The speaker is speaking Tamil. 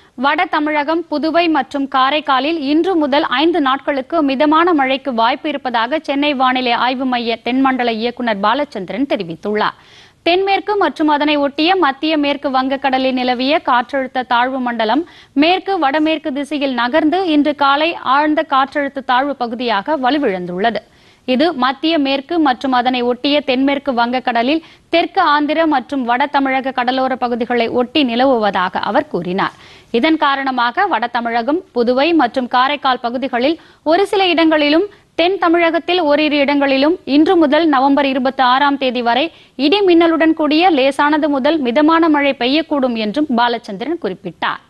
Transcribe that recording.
வட தமிழகம் புதுவை மற்றும் காரைக்காலில் இன்று முதல் ஐந்து நாட்களுக்கு மிதமான மழைக்கு வாய்ப்பு இருப்பதாக சென்னை வானிலை ஆய்வு மைய தென்மண்டல இயக்குநர் பாலச்சந்திரன் தெரிவித்துள்ளார் தென்மேற்கு மற்றும் அதனை ஒட்டிய மத்திய மேற்கு வங்கக்கடலில் நிலவிய காற்றழுத்த தாழ்வு மண்டலம் மேற்கு வடமேற்கு திசையில் நகர்ந்து இன்று காலை ஆழ்ந்த காற்றழுத்த தாழ்வு பகுதியாக வலுவிழந்துள்ளது இது மத்திய மேற்கு மற்றும் அதனை ஒட்டிய தென்மேற்கு வங்கக்கடலில் தெற்கு ஆந்திர மற்றும் வட தமிழக கடலோர பகுதிகளை ஒட்டி நிலவுவதாக அவர் கூறினார் இதன் காரணமாக வட தமிழகம் புதுவை மற்றும் காரைக்கால் பகுதிகளில் ஒரு சில இடங்களிலும் தென் தமிழகத்தில் ஓரிரு இடங்களிலும் இன்று முதல் நவம்பர் இருபத்தி ஆறாம் தேதி வரை இடி மின்னலுடன் கூடிய லேசானது முதல் மிதமான மழை பெய்யக்கூடும் என்றும் பாலச்சந்திரன் குறிப்பிட்டார்